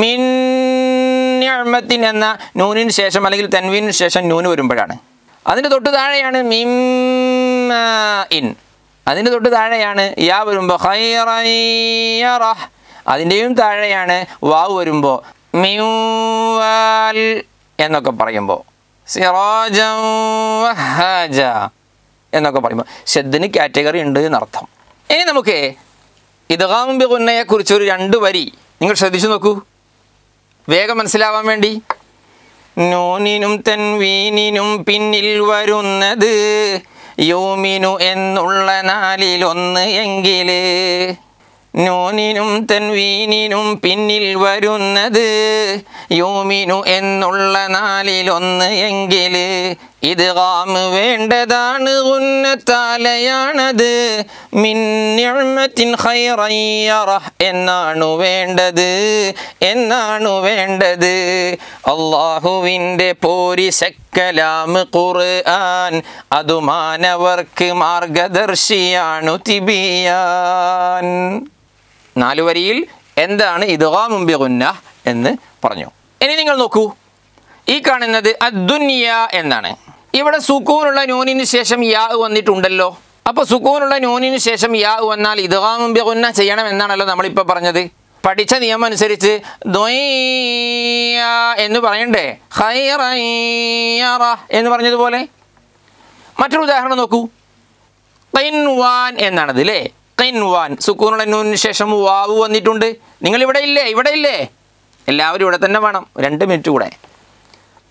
മിൻ എന്ന നൂനിന് ശേഷം അല്ലെങ്കിൽ തെൻവീനിന് ശേഷം നൂന് വരുമ്പോഴാണ് അതിന് തൊട്ട് താഴെയാണ് മിം ഇൻ അതിന് തൊട്ട് താഴെയാണ് യാ വരുമ്പോൾ ഹൈറ അതിൻ്റെയും താഴെയാണ് വാവ് വരുമ്പോൾ മിവാൽ എന്നൊക്കെ പറയുമ്പോൾ സിറാജം വഹാജ എന്നൊക്കെ പറയുമ്പോൾ ശ്രദ്ധന് കാറ്റഗറി ഉണ്ട് എന്നർത്ഥം ഇനി നമുക്ക് ഇദ്ഗാം ബിഗുന്നയെ കുറിച്ച് ഒരു രണ്ട് വരി നിങ്ങൾ ശ്രദ്ധിച്ചു നോക്കൂ വേഗം മനസ്സിലാവാൻ വേണ്ടി നൂനിനും തെൻവീനിനും പിന്നിൽ വരുന്നത് യോമിനു എന്നുള്ള നാലിലൊന്ന് എങ്കില് നൂനിനും തെൻവീനിനും പിന്നിൽ വരുന്നത് യോമിനു എന്നുള്ള നാലിലൊന്ന് എങ്കില് ഇത് കാമ് വേണ്ടതാണ് ഉന്നത്താലയാണത് മിന്നത്തിൻ ഹൈറയ്യറ എന്നാണു വേണ്ടത് എന്നാണു വേണ്ടത് അള്ളാഹുവിൻ്റെ പോരിശക്കലാമ് ഖുർആൻ അതു മാനവർക്ക് മാർഗദർശിയാണു തിബിയാൻ നാലു വരിയിൽ എന്താണ് ഇദ്ഗാമും ബിഗുന്ന എന്ന് പറഞ്ഞു ഇനി നിങ്ങൾ നോക്കൂ ഈ കാണുന്നത് അദ്ദുന്യ എന്നാണ് ഇവിടെ സുക്കൂനുള്ള നൂനിന് ശേഷം യാ വന്നിട്ടുണ്ടല്ലോ അപ്പോൾ സുക്കൂനുള്ള നൂനിന് ശേഷം യാ വന്നാൽ ഇദ്ഗാമും ബിഗുന്ന ചെയ്യണം എന്നാണല്ലോ നമ്മളിപ്പോൾ പറഞ്ഞത് പഠിച്ച നിയമം അനുസരിച്ച് ദൊയ്യ എന്ന് പറയണ്ടേ ഹൈറ എന്ന് പറഞ്ഞതുപോലെ മറ്റൊരു ഉദാഹരണം നോക്കൂ കൈൻവാൻ എന്നാണത് അല്ലേ കൈൻവാൻ സുക്കൂനുള്ള നൂനിന് ശേഷം വാവ് വന്നിട്ടുണ്ട് നിങ്ങൾ ഇവിടെ ഇല്ലേ ഇവിടെ ഇല്ലേ എല്ലാവരും ഇവിടെ തന്നെ വേണം രണ്ട് മിനിറ്റ് കൂടെ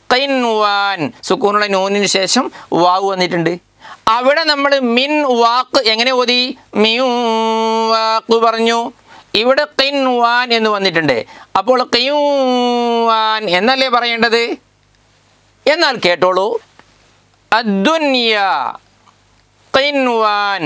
ഖൈൻവാൻ സുക്കൂനുള്ള നൂനിന് ശേഷം വാവ് വന്നിട്ടുണ്ട് അവിടെ നമ്മൾ മിൻ വാക്ക് എങ്ങനെ ഓതി മിയു വാക്ക് പറഞ്ഞു ഇവിടെ ഖൈൻവാൻ എന്ന് വന്നിട്ടുണ്ട് അപ്പോൾ ഖൈൻവാൻ എന്നല്ലേ പറയേണ്ടത് എന്നാൽ കേട്ടോളൂ അദ്ദുന്യ ഖൈൻവാൻ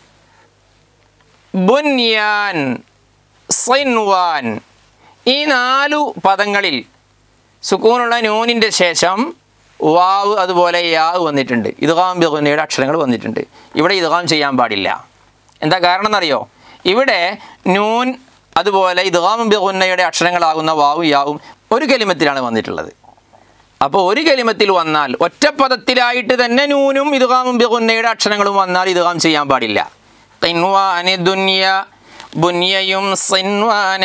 ബുന്യാൻ സൈൻവാൻ ഈ നാലു പദങ്ങളിൽ സുക്കൂനുള്ള നൂനിൻ്റെ ശേഷം വാവ് അതുപോലെ യാവ് വന്നിട്ടുണ്ട് ഇതുകാം ബിഗുന്നയുടെ അക്ഷരങ്ങൾ വന്നിട്ടുണ്ട് ഇവിടെ ഇതുകാം ചെയ്യാൻ പാടില്ല എന്താ കാരണം എന്നറിയോ ഇവിടെ നൂൻ അതുപോലെ ഇതുകാം ബിഗുന്നയുടെ അക്ഷരങ്ങളാകുന്ന വാവും യാവും ഒരു കലിമത്തിലാണ് വന്നിട്ടുള്ളത് അപ്പോൾ ഒരു കലിമത്തിൽ വന്നാൽ ഒറ്റപ്പദത്തിലായിട്ട് തന്നെ നൂനും ഇതുകാമും ബിഗുന്നയുടെ അക്ഷരങ്ങളും വന്നാൽ ഇതുകാം ചെയ്യാൻ പാടില്ല ഖിൻവാനി ദുനിയ ബുനിയയും സിൻവാന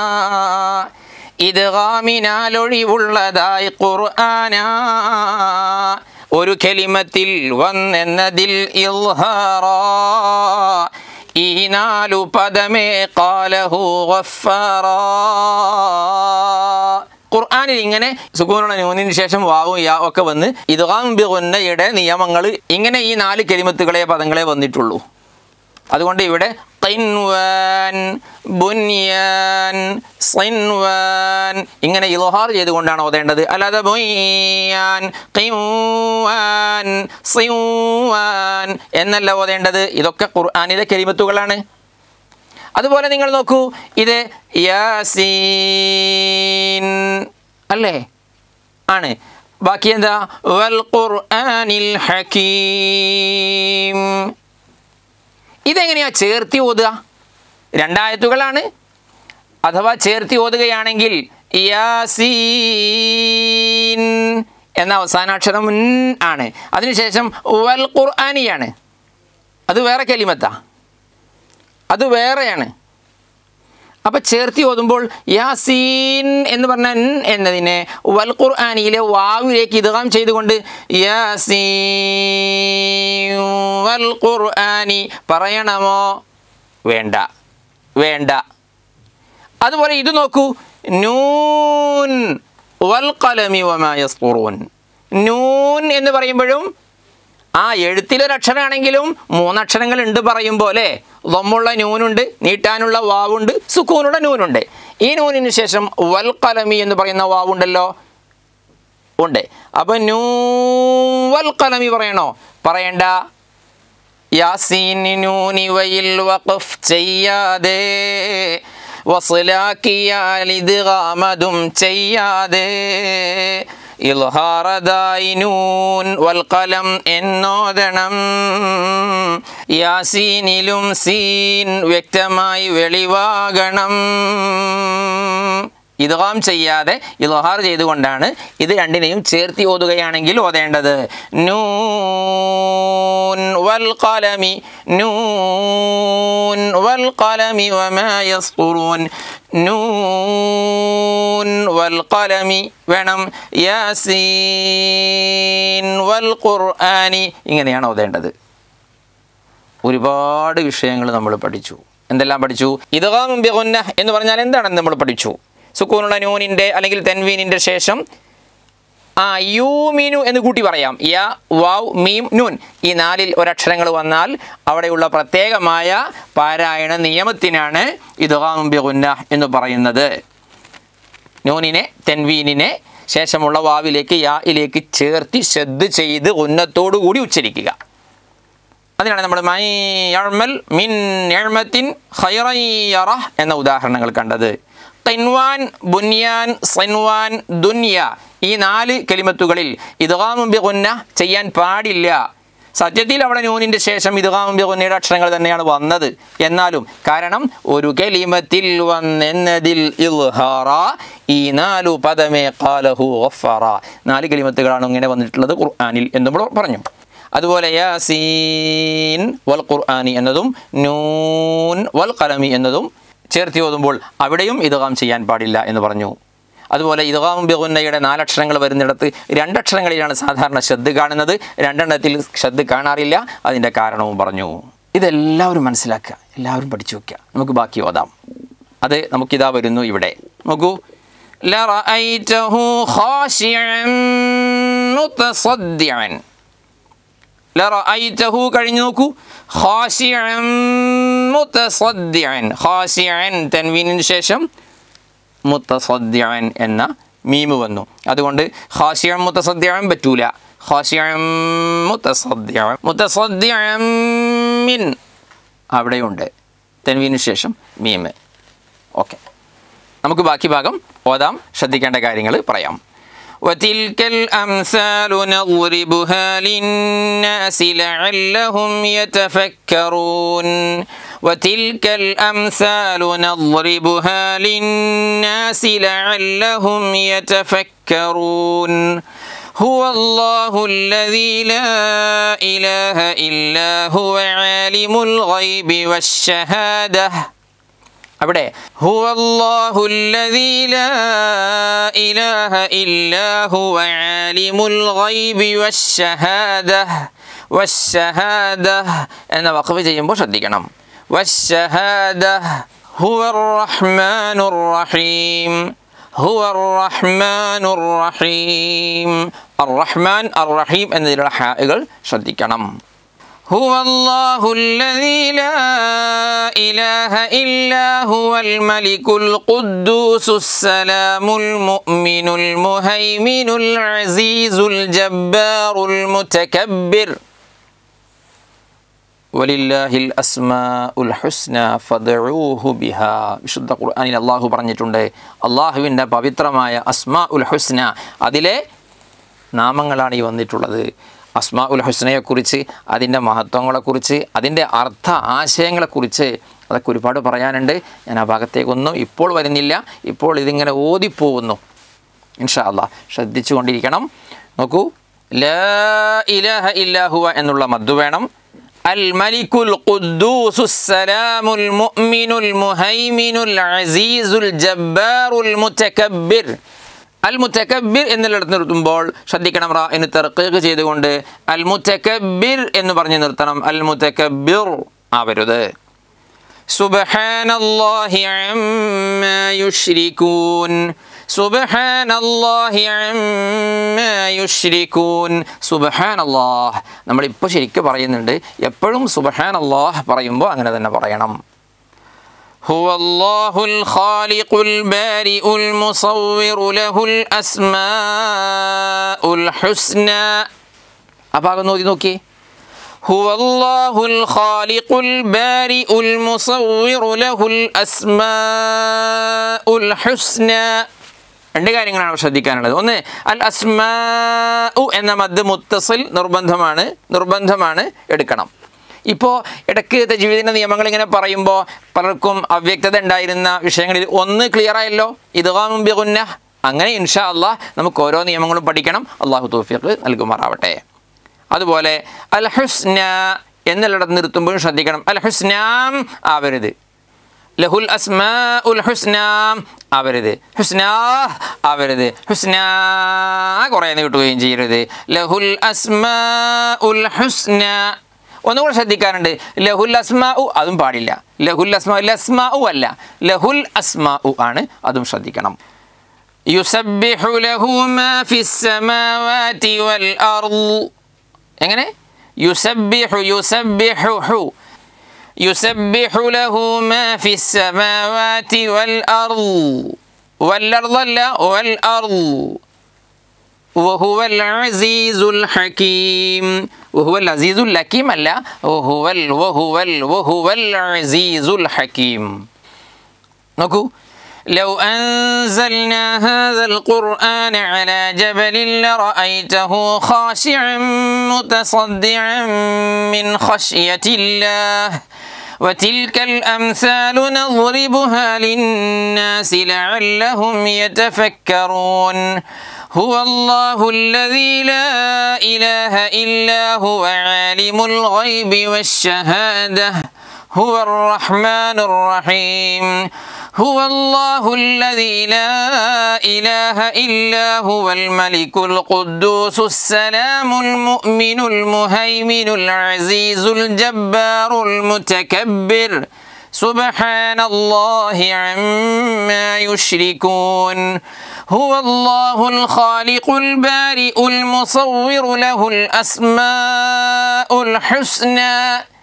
ഇദ്ഗാമിനാലൊഴിവുള്ളതായി ഖുർആന ഒരു കലിമത്തിൽ വന്നെന്നതിൽ ഇൽഹാറ ഈ നാലു പദമേ കാലഹു ഗഫാറ ഖുർആാനിൽ ഇങ്ങനെ സുക്കൂനുള്ള നൂനിന് ശേഷം വാവും യാ ഒക്കെ വന്ന് ഇദ്ഗാം ബിഗുന്നയുടെ നിയമങ്ങൾ ഇങ്ങനെ ഈ നാല് കലിമത്തുകളെ പദങ്ങളെ വന്നിട്ടുള്ളൂ അതുകൊണ്ട് ഇവിടെ ഖിൻവാൻ ബുന്യാൻ സിൻവാൻ ഇങ്ങനെ ഇൽഹാർ ചെയ്തുകൊണ്ടാണ് ഓതേണ്ടത് അല്ലാതെ ബുയ്യാൻ ഖിൻവാൻ സിൻവാൻ എന്നല്ല ഓതേണ്ടത് ഇതൊക്കെ ഖുർആാനിലെ കലിമത്തുകളാണ് അതുപോലെ നിങ്ങൾ നോക്കൂ ഇത് യാസീൻ അല്ലേ ആണ് ബാക്കി എന്താ വൽ ഖുർആനിൽ ഹക്കീം ഇതെങ്ങനെയാ ചേർത്തി ഓതുക രണ്ടായത്തുകളാണ് അഥവാ ചേർത്തി ഓതുകയാണെങ്കിൽ യാസീൻ എന്ന അവസാനാക്ഷരം ഉൻ ആണ് അതിനുശേഷം വൽ ഖുർആനിയാണ് അത് വേറെ കലിമത്താ അത് വേറെയാണ് അപ്പം ചേർത്തി ഓതുമ്പോൾ യാസീൻ എന്ന് പറഞ്ഞ ൻ എന്നതിനെ വൽ ഖുർആാനിയിലെ വാവിലേക്ക് ഇതുകാം ചെയ്തുകൊണ്ട് യാസീൻ വൽ ഖുർആാനി പറയണമോ വേണ്ട വേണ്ട അതുപോലെ ഇത് നോക്കൂ നൂൻ വൽ കലമി വമായസ്തുറൂൻ നൂൻ എന്ന് പറയുമ്പോഴും ആ എഴുത്തിലൊരക്ഷരമാണെങ്കിലും മൂന്നക്ഷരങ്ങൾ ഉണ്ട് പറയും പോലെ ലൊമ്മുള്ള നൂനുണ്ട് നീട്ടാനുള്ള വാവുണ്ട് സുക്കൂനുള്ള നൂനുണ്ട് ഈ നൂനിന് ശേഷം വൽ കലമി എന്ന് പറയുന്ന വാവുണ്ടല്ലോ ഉണ്ട് അപ്പം നൂ വൽ കലമി പറയണോ പറയണ്ട യാസീനി നൂനി വയിൽ വഖഫ് ചെയ്യാതെ വസ്ലാക്കിയാലിത് കാമതും ചെയ്യാതെ ഇൽഹാറദായി നൂൻ വൽക്കലം എന്നോദണം യാസീനിലും സീൻ വ്യക്തമായി വെളിവാകണം ഇദ്ഗാം ചെയ്യാതെ ഇൽഹാർ ചെയ്തുകൊണ്ടാണ് ഇത് രണ്ടിനെയും ചേർത്തി ഓതുകയാണെങ്കിൽ ഓതേണ്ടത് നൂൻ വൽ ഖലമി നൂൻ വൽ ഖലമി വമാ യസ്തുറൂൻ നൂൻ വൽ ഖലമി വേണം യാസീൻ വൽ ഖുർആനി ഇങ്ങനെയാണ് ഓതേണ്ടത് ഒരുപാട് വിഷയങ്ങൾ നമ്മൾ പഠിച്ചു എന്തെല്ലാം പഠിച്ചു ഇദ്ഗാം ബിഗുന്ന എന്ന് പറഞ്ഞാൽ എന്താണെന്ന് നമ്മൾ പഠിച്ചു സുക്കൂനുള്ള നൂനിൻ്റെ അല്ലെങ്കിൽ തെൻവീനിൻ്റെ ശേഷം ആ യൂമിനു എന്ന് കൂട്ടി പറയാം യ വാവ് മീം നൂൻ ഈ നാലിൽ ഒരക്ഷരങ്ങൾ വന്നാൽ അവിടെയുള്ള പ്രത്യേകമായ പാരായണ നിയമത്തിനാണ് ഇദ്ഗാം ബിഗുന്ന എന്ന് പറയുന്നത് നൂനിനെ തെൻവീനിനെ ശേഷമുള്ള വാവിലേക്ക് യായിലേക്ക് ചേർത്തി ശ്രദ്ധ ചെയ്ത് ഉന്നത്തോടു കൂടി ഉച്ചരിക്കുക അതിനാണ് നമ്മൾ മൈമൽ മിൻ ഞഴ്മത്തിൻ ഖൈറയ്യറ എന്ന ഉദാഹരണങ്ങൾ കണ്ടത് ഖിൻവാൻ ബുന്യാൻ സൻവാൻ ദുന്യ ഈ നാല് കലിമത്തുകളിൽ ഇദ്ഗാമും ബിഗുന്ന ചെയ്യാൻ പാടില്ല സത്യത്തിൽ അവിടെ നൂനിൻ്റെ ശേഷം ഇദ്ഗാമും ബിഗുന്നയുടെ അക്ഷരങ്ങൾ തന്നെയാണ് വന്നത് എന്നാലും കാരണം ഒരു കലിമത്തിൽ വന്നെന്നതിൽ ഇൽഹാറ ഈ നാലു പദമേ കാലഹു ഗഫറ നാല് കലിമത്തുകളാണ് ഇങ്ങനെ വന്നിട്ടുള്ളത് ഖുർആനിൽ എന്ന് നമ്മൾ പറഞ്ഞു അതുപോലെ യാസീൻ വൽ ഖുർആനി എന്നതും നൂൻ വൽ കലമി എന്നതും ചേർത്തി ഓതുമ്പോൾ അവിടെയും ഇതുകാം ചെയ്യാൻ പാടില്ല എന്ന് പറഞ്ഞു അതുപോലെ ഇതുകാം ബിഗുന്നയുടെ നാലക്ഷരങ്ങൾ വരുന്നിടത്ത് രണ്ടക്ഷരങ്ങളിലാണ് സാധാരണ ശ്രദ്ധ കാണുന്നത് രണ്ടെണ്ണത്തിൽ ശ്രദ്ധ കാണാറില്ല അതിൻ്റെ കാരണവും പറഞ്ഞു ഇതെല്ലാവരും മനസ്സിലാക്കുക എല്ലാവരും പഠിച്ചു വയ്ക്കുക നമുക്ക് ബാക്കി ഓതാം അത് നമുക്കിതാ വരുന്നു ഇവിടെ നോക്കൂ لرأيته خاشعا متصدعا ലറഅയ്തഹു കഴിഞ്ഞു നോക്കൂ ഖാശിഅൻ മുതസദ്ദിഅൻ ഖാശിഅൻ തൻവീനിന് ശേഷം മുത്തസദ്ദിഅൻ എന്ന മീമ് വന്നു അതുകൊണ്ട് ഖാശിഅൻ മുതസദ്ദിഅൻ പറ്റൂല ഖാശിഅൻ മുതസദ്ദിഅൻ മുതസദ്ദിഅൻ മിൻ അവിടെയുണ്ട് തൻവീന് ശേഷം മീമ് ഓക്കെ നമുക്ക് ബാക്കി ഭാഗം ഓതാം ശ്രദ്ധിക്കേണ്ട കാര്യങ്ങൾ പറയാം وتلك الأمثال نضربها للناس لعلهم يتفكرون وتلك الأمثال نضربها للناس لعلهم يتفكرون هو الله الذي لا إله إلا هو عالم الغيب والشهادة അവിടെ ഹുവല്ലാഹു الذي لا إله إلا هو عالم الغيب والشهادة والشهادة എന്ന വഖഫ് ചെയ്യുമ്പോൾ ശ്രദ്ധിക്കണം والشهادة هو الرحمن الرحيم هو الرحمن الرحيم الرحمن الرحيم എന്നതിലുള്ള ഹാകൾ ശ്രദ്ധിക്കണം هو الله الذي لا إله إلا هو الملك القدوس السلام المؤمن المهيمن العزيز الجبار المتكبر വലില്ലാഹിൽ അസ്മാഉൽ ഹുസ്ന ഫദഊഹു ബിഹാ വിശുദ്ധ ഖുർആനിൽ അള്ളാഹു പറഞ്ഞിട്ടുണ്ട് അള്ളാഹുവിൻ്റെ പവിത്രമായ അസ്മാ ഉൽ ഹുസ്ന അതിലെ നാമങ്ങളാണ് ഈ വന്നിട്ടുള്ളത് അസ്മാ ഉൽ ഹുസ്നയെക്കുറിച്ച് അതിൻ്റെ മഹത്വങ്ങളെക്കുറിച്ച് അതിൻ്റെ അർത്ഥ ആശയങ്ങളെക്കുറിച്ച് അതൊക്കെ ഒരുപാട് പറയാനുണ്ട് ഞാൻ ആ ഭാഗത്തേക്കൊന്നും ഇപ്പോൾ വരുന്നില്ല ഇപ്പോൾ ഇതിങ്ങനെ ഓതിപ്പോകുന്നു ഇൻഷാ അള്ളാഹ് ശ്രദ്ധിച്ചു കൊണ്ടിരിക്കണം നോക്കൂ ലാ ഇലാഹ ഇല്ലാഹുവ എന്നുള്ള മദ്ദു വേണം അൽ മലിക്കുൽ ഖുദ്ദൂസു സലാമുൽ മുഅ്മിനുൽ മുഹൈമിനുൽ അസീസുൽ ജബ്ബാറുൽ മുതകബ്ബിർ അൽ മുത്തക്കബിർ എന്നിടത്ത് നിർത്തുമ്പോൾ ശ്രദ്ധിക്കണം റാ എന്ന് തെർക്കീക്ക് ചെയ്തുകൊണ്ട് അൽ മുത്തക്കബിർ എന്ന് പറഞ്ഞ് നിർത്തണം അൽ മുത്തക്കബിർ ആവരുത് സുബ്ഹാനല്ലാഹി അമ്മാ യുശ്രികൂൻ സുബ്ഹാനല്ലാഹി അമ്മാ യുശ്രികൂൻ സുബ്ഹാനല്ലാഹ് നമ്മളിപ്പോൾ ശരിക്കും പറയുന്നുണ്ട് എപ്പോഴും സുബ്ഹാനല്ലാഹ് പറയുമ്പോൾ അങ്ങനെ തന്നെ പറയണം هو الله الخالق البارئ المصور له الأسماء الحسنى أبغى نودي نوكي هو الله الخالق البارئ المصور له الأسماء الحسنى രണ്ട് കാര്യങ്ങളാണ് ശ്രദ്ധിക്കാനുള്ളത് ഒന്ന് അൽ അസ്മാ എന്ന മദ് മുത്തസിൽ നിർബന്ധമാണ് നിർബന്ധമാണ് എടുക്കണം ഇപ്പോൾ ഇടയ്ക്ക് ജീവിതത്തിൻ്റെ നിയമങ്ങൾ ഇങ്ങനെ പറയുമ്പോൾ പലർക്കും അവ്യക്തത ഉണ്ടായിരുന്ന വിഷയങ്ങളിൽ ഒന്ന് ക്ലിയർ ആയല്ലോ ഇദ്ഗാമും ബിഗുന്ന അങ്ങനെ ഇൻഷാ അള്ളാഹ് നമുക്ക് ഓരോ നിയമങ്ങളും പഠിക്കണം അള്ളാഹു തൗഫീഖ് നൽകുമാറാവട്ടെ അതുപോലെ അൽ ഹുസ്ന എന്നുള്ളിടത്ത് നിർത്തുമ്പോഴും ശ്രദ്ധിക്കണം അൽ ഹുസ്നാം ആവരുത് ലഹുൽ അസ്മാ ഉൽ ഹുസ്നാം ആവരുത് ഹുസ്നാ ആവരുത് ഹുസ്നാ കുറേ നീട്ടുകയും ചെയ്യരുത് ലഹുൽ അസ്മാ ഉൽ ഹുസ്ന ഒന്നുകൂടെ ശ്രദ്ധിക്കാറുണ്ട് ലഹുൽ അസ്മാ ഉ അതും പാടില്ല ലഹുൽ അസ്മാ ലസ്മാ ഉ അല്ല ലഹുൽ അസ്മാ ഉ ആണ് അതും ശ്രദ്ധിക്കണം യുസബ്ബിഹു ലഹു മാ ഫിസ്സമാവാതി വൽ അർള് എങ്ങനെ യുസബ്ബിഹു യുസബ്ബിഹു ഹു യുസബ്ബിഹു ലഹു മാ ഫിസ്സമാവാതി വൽ അർള് വൽ അർളല്ല വൽ അർള് وهو العزيز الحكيم وهو العزيز الحكيم അല്ല وهو ال وهو ال وهو العزيز الحكيم നോക്കൂ لو أنزلنا هذا القرآن على جبل لرأيته خاشعا متصدعا من خشية الله وتلك الأمثال نضربها للناس لعلهم يتفكرون هو الله الذي لا إله إلا هو عالم الغيب والشهادة هو الرحمن الرحيم هو الله الذي لا إله إلا هو الملك القدوس السلام المؤمن المهيمن العزيز الجبار المتكبر سبحان الله عما يشركون هو الله الخالق البارئ المصور له الأسماء الحسنى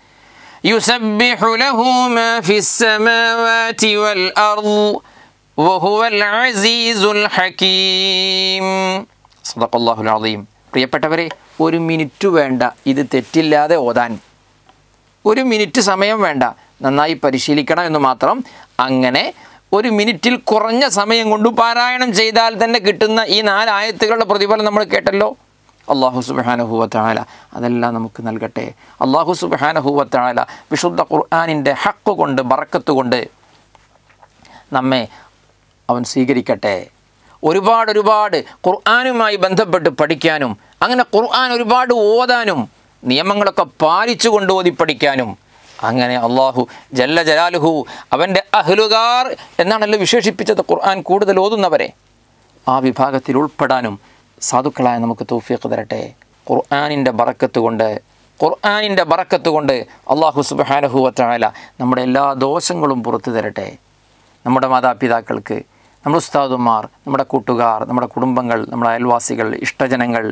يسبح له ما في السماوات والأرض وهو العزيز الحكيم صدق الله العظيم പ്രിയപ്പെട്ടവരെ ഒരു മിനിറ്റ് വേണ്ട ഇത് തെറ്റില്ലാതെ ഓതാൻ ഒരു മിനിറ്റ് സമയം വേണ്ട നന്നായി പരിശീലിക്കണം എന്ന് മാത്രം അങ്ങനെ ഒരു മിനിറ്റിൽ കുറഞ്ഞ സമയം കൊണ്ട് പാരായണം ചെയ്താൽ തന്നെ കിട്ടുന്ന ഈ നാല് ആയത്തുകളുടെ പ്രതിഫലം നമ്മൾ കേട്ടല്ലോ അള്ളാഹു സുബാനഹുവത്താല അതെല്ലാം നമുക്ക് നൽകട്ടെ അള്ളാഹു സുബാനഹുവത്താല വിശുദ്ധ ഖുർആാനിൻ്റെ ഹക്ക് കൊണ്ട് ബറക്കത്ത് കൊണ്ട് നമ്മെ അവൻ സ്വീകരിക്കട്ടെ ഒരുപാട് ഒരുപാട് ഖുർആാനുമായി ബന്ധപ്പെട്ട് പഠിക്കാനും അങ്ങനെ ഖുർആൻ ഒരുപാട് ഓതാനും നിയമങ്ങളൊക്കെ പാലിച്ചു കൊണ്ട് ഓതി പഠിക്കാനും അങ്ങനെ അള്ളാഹു ജല്ല ജലാലുഹു അവൻ്റെ അഹ്ലുകാർ എന്നാണല്ലോ വിശേഷിപ്പിച്ചത് ഖുർആൻ കൂടുതൽ ഓതുന്നവരെ ആ വിഭാഗത്തിൽ ഉൾപ്പെടാനും സാധുക്കളായ നമുക്ക് തൗഫീഖ് തരട്ടെ ഖുർആാനിൻ്റെ ബറക്കത്ത് കൊണ്ട് ഖുർആാനിൻ്റെ ബറക്കത്ത് കൊണ്ട് അള്ളാഹു സുബാനഹുവത്തായ നമ്മുടെ എല്ലാ ദോഷങ്ങളും പുറത്തു തരട്ടെ നമ്മുടെ മാതാപിതാക്കൾക്ക് നമ്മുടെ ഉസ്താദുമാർ നമ്മുടെ കൂട്ടുകാർ നമ്മുടെ കുടുംബങ്ങൾ നമ്മുടെ അയൽവാസികൾ ഇഷ്ടജനങ്ങൾ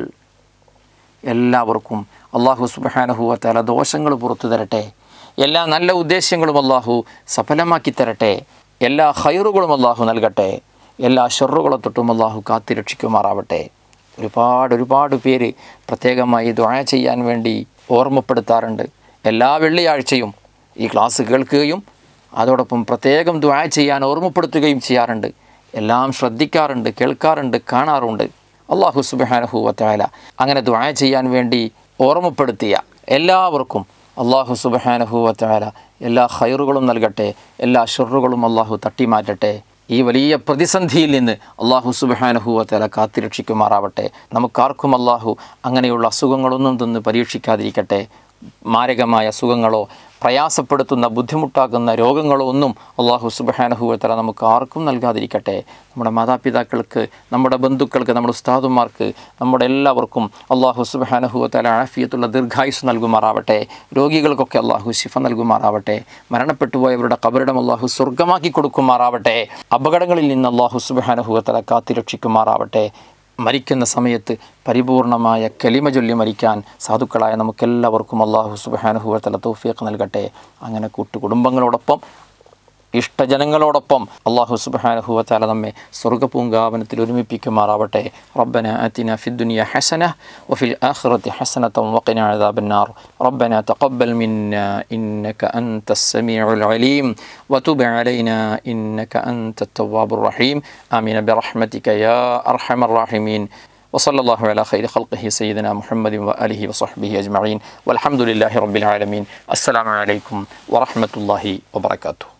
എല്ലാവർക്കും അള്ളാഹു സുബാനഹുവത്താല ദോഷങ്ങൾ പുറത്തു തരട്ടെ എല്ലാ നല്ല ഉദ്ദേശ്യങ്ങളും അള്ളാഹു സഫലമാക്കി തരട്ടെ എല്ലാ ഹൈറുകളും അള്ളാഹു നൽകട്ടെ എല്ലാ ഷെറുകളെ തൊട്ടും അള്ളാഹു കാത്തിരക്ഷിക്കുമാറാവട്ടെ ഒരുപാട് ഒരുപാട് പേര് പ്രത്യേകമായി ദുആ ചെയ്യാൻ വേണ്ടി ഓർമ്മപ്പെടുത്താറുണ്ട് എല്ലാ വെള്ളിയാഴ്ചയും ഈ ക്ലാസ് കേൾക്കുകയും അതോടൊപ്പം പ്രത്യേകം ദുആ ചെയ്യാൻ ഓർമ്മപ്പെടുത്തുകയും ചെയ്യാറുണ്ട് എല്ലാം ശ്രദ്ധിക്കാറുണ്ട് കേൾക്കാറുണ്ട് കാണാറുണ്ട് അള്ളാഹു സുബാനഹുവത്തായ അങ്ങനെ ദുആ ചെയ്യാൻ വേണ്ടി ഓർമ്മപ്പെടുത്തിയ എല്ലാവർക്കും അള്ളാഹു സുബഹാനഹുവത്തായ എല്ലാ ഹൈറുകളും നൽകട്ടെ എല്ലാ ഷെറുകളും അള്ളാഹു തട്ടിമാറ്റട്ടെ ഈ വലിയ പ്രതിസന്ധിയിൽ നിന്ന് അള്ളാഹു സുബഹാനഹുവത്തല കാത്തിരക്ഷിക്കുമാറാവട്ടെ നമുക്കാർക്കും അള്ളാഹു അങ്ങനെയുള്ള അസുഖങ്ങളൊന്നും തന്ന് പരീക്ഷിക്കാതിരിക്കട്ടെ മാരകമായ അസുഖങ്ങളോ പ്രയാസപ്പെടുത്തുന്ന ബുദ്ധിമുട്ടാക്കുന്ന രോഗങ്ങളോ ഒന്നും അള്ളാഹു സുബഹാനഹുവത്തല നമുക്ക് ആർക്കും നൽകാതിരിക്കട്ടെ നമ്മുടെ മാതാപിതാക്കൾക്ക് നമ്മുടെ ബന്ധുക്കൾക്ക് നമ്മുടെ ഉസ്താദുമാർക്ക് നമ്മുടെ എല്ലാവർക്കും അള്ളാഹു സുബഹാനഹുവത്തല ആഫിയത്തുള്ള ദീർഘായുസ് നൽകുമാറാവട്ടെ രോഗികൾക്കൊക്കെ അള്ളാഹു ശിഫ നൽകുമാറാവട്ടെ മരണപ്പെട്ടുപോയവരുടെ കബറിടം അള്ളാഹു സ്വർഗമാക്കി കൊടുക്കുമാറാവട്ടെ അപകടങ്ങളിൽ നിന്ന് അള്ളാഹു സുബഹാനഹുവത്തല കാത്തിരക്ഷിക്കുമാറാവട്ടെ മരിക്കുന്ന സമയത്ത് പരിപൂർണമായ കലിമ ചൊല്ലി മരിക്കാൻ സാധുക്കളായ നമുക്കെല്ലാവർക്കും അള്ളാഹു സുബാനുഹുവത്തല തൗഫീഖ് നൽകട്ടെ അങ്ങനെ കൂട്ടുകുടുംബങ്ങളോടൊപ്പം ഇഷ്ടജനങ്ങളോടൊപ്പം അള്ളാഹു സുബാനുഹുവത്താല നമ്മെ സ്വർഗപൂങ്കാവനത്തിൽ ഒരുമിപ്പിക്കുമാറാവട്ടെ റബ്ബന ആതിന ഫി الدنيا حسنة وفي الآخرة حسنة وقنا عذاب النار ربنا تقبل منا إنك أنت السميع العليم وتب علينا إنك أنت التواب الرحيم آمين برحمتك يا أرحم الراحمين وصلى الله على خير خلقه سيدنا محمد وآله وصحبه أجمعين والحمد لله رب العالمين السلام عليكم ورحمة الله وبركاته